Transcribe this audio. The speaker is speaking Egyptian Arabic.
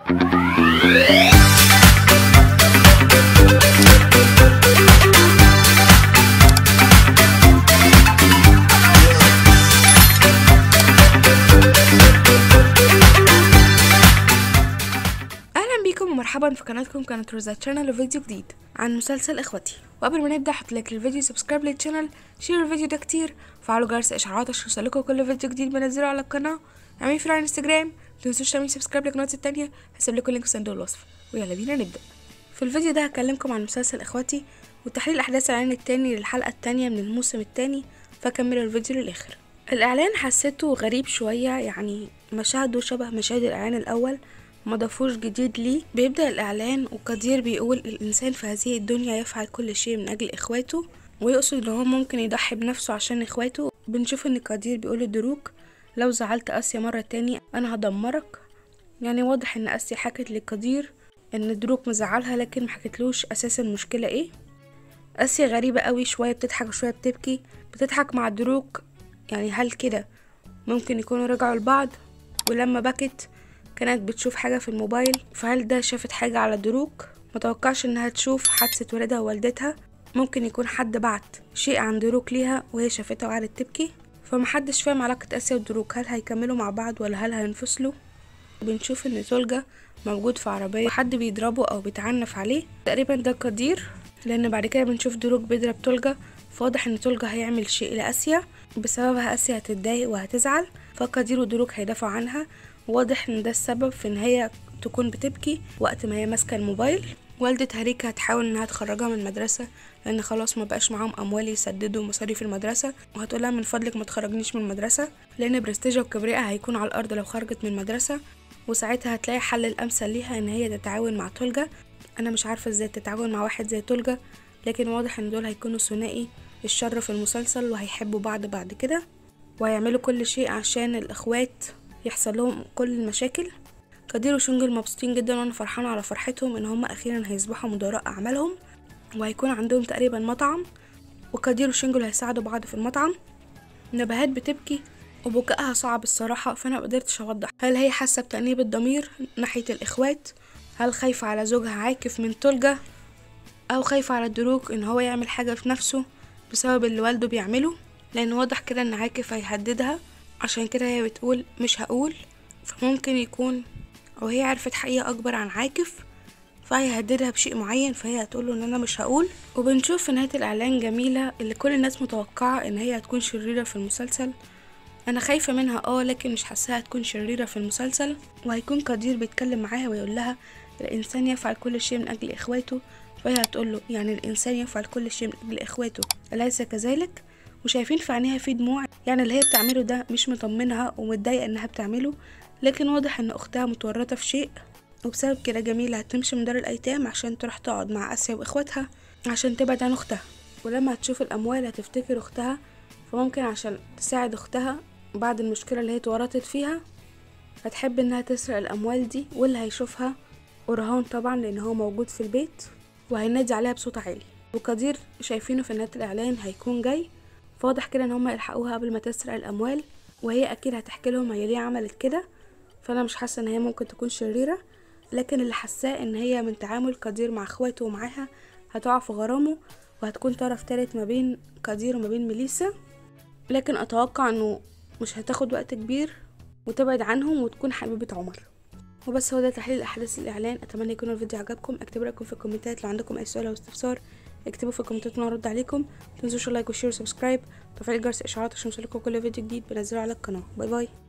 اهلا بيكم ومرحبا في قناتكم قناه روزا تشانل وفيديو جديد عن مسلسل اخوتي وقبل ما نبدا حط لايك للفيديو سبسكرايب للشانل شير الفيديو ده كتير فعلوا جرس اشعارات عشان يوصلكوا كل فيديو جديد بنزله على القناه اعملوا فولو على الانستجرام متنسوش تعملوا سبسكرايب للقنوات التانية هسيب لكم لينك في صندوق الوصف ويلا بينا نبدا في الفيديو ده هكلمكم عن مسلسل اخواتي وتحليل احداث الاعلان التاني للحلقه التانية من الموسم التاني فكملوا الفيديو للاخر الاعلان حسيته غريب شويه يعني مشاهده شبه مشاهد الاعلان الاول ما ضافوش جديد ليه بيبدأ الإعلان وقدير بيقول الإنسان في هذه الدنيا يفعل كل شيء من أجل إخواته ويقصد إن هو ممكن يضحي بنفسه عشان إخواته بنشوف إن قدير بيقول لدروك لو زعلت آسيا مرة تاني أنا هدمرك يعني واضح إن آسيا حكت لقدير إن دروك مزعلها لكن ما حكتلوش أساس المشكلة إيه آسيا غريبة قوي شوية بتضحك وشوية بتبكي بتضحك مع دروك يعني هل كده ممكن يكونوا رجعوا لبعض ولما بكت كانت بتشوف حاجة في الموبايل فهل ده شافت حاجة على دروك متوقعش انها تشوف حادثة والدها ووالدتها ممكن يكون حد بعت شيء عن دروك ليها وهي شافتها وقعدت تبكي فمحدش فاهم علاقة آسيا ودروك هل هيكملوا مع بعض ولا هل هينفصلوا بنشوف ان زولجة موجود في عربية وحد بيضربه او بيتعنف عليه تقريبا ده قدير لان بعد كده بنشوف دروك بيضرب تولجا فواضح ان تولجا هيعمل شيء لآسيا بسببها آسيا هتتضايق وهتزعل فقدير ودروك هيدافعوا عنها واضح ان ده السبب في ان هي تكون بتبكي وقت ما هي ماسكه الموبايل والدة هاريكا هتحاول انها تخرجها من المدرسة لان خلاص ما بقاش معاهم اموال يسددوا مصاريف المدرسة وهتقولها من فضلك ما تخرجنيش من المدرسة لان برستيجها وكبريائها هيكون على الارض لو خرجت من المدرسة وساعتها هتلاقي حل الامثل ليها ان هي تتعاون مع تولجا انا مش عارفة ازاي تتعاون مع واحد زي تولجا لكن واضح ان دول هيكونوا ثنائي الشر في المسلسل وهيحبوا بعض بعد كده وهيعملوا كل شيء عشان الاخوات يحصل لهم كل المشاكل قدير وشونجل مبسوطين جدا وانا فرحانه على فرحتهم ان هم اخيرا هيصبحوا مدراء اعمالهم وهيكون عندهم تقريبا مطعم وقدير وشونجل هيساعدوا بعض في المطعم نبهات بتبكي وبكائها صعب الصراحة فأنا مقدرتش أوضح هل هي حاسة بتأنيب الضمير ناحية الإخوات هل خايفة على زوجها عاكف من تلجة أو خايفة على دروك إن هو يعمل حاجة في نفسه بسبب اللي والده بيعمله لأن واضح كده إن عاكف هيهددها عشان كده هي بتقول مش هقول فممكن يكون او هي عرفت حقيقة اكبر عن عاكف فهيهددها بشيء معين فهي هتقوله ان انا مش هقول وبنشوف في نهاية الاعلان جميلة اللي كل الناس متوقعة ان هي هتكون شريرة في المسلسل انا خايفة منها اه لكن مش حاساها هتكون شريرة في المسلسل وهيكون قدير بيتكلم معاها ويقول لها الانسان يفعل كل شيء من اجل اخواته فهي هتقوله يعني الانسان يفعل كل شيء من اجل اخواته اليس كذلك وشايفين في عينيها في دموع يعني اللي هي بتعمله ده مش مطمنها ومتضايقة انها بتعمله لكن واضح ان اختها متورطة في شيء وبسبب كده جميلة هتمشي من دار الايتام عشان تروح تقعد مع اسيا واخواتها عشان تبعد عن اختها ولما هتشوف الاموال هتفتكر اختها فممكن عشان تساعد اختها بعد المشكلة اللي هي اتورطت فيها هتحب انها تسرق الاموال دي واللي هيشوفها ورهان طبعا لان هو موجود في البيت وهينادي عليها بصوت عالي وقدير شايفينه في نهاية الاعلان هيكون جاي فواضح كده ان هم يلحقوها قبل ما تسرق الاموال وهي اكيد هتحكي لهم هي ليه عملت كده فانا مش حاسه ان هي ممكن تكون شريره لكن اللي حاساه ان هي من تعامل قدير مع اخواته ومعاها هتقع في غرامه وهتكون طرف تالت ما بين قدير وما بين ميليسا لكن اتوقع انه مش هتاخد وقت كبير وتبعد عنهم وتكون حبيبه عمر وبس هو ده تحليل احداث الاعلان اتمنى يكون الفيديو عجبكم اكتبوا رايكم في الكومنتات لو عندكم اي سؤال او استفسار اكتبوا في الكومنتات وانا ارد عليكم متنسوش اللايك والشير وسبسكرايب وتفعيل جرس الاشعارات عشان يوصلكم كل فيديو جديد بنزله على القناه باي باي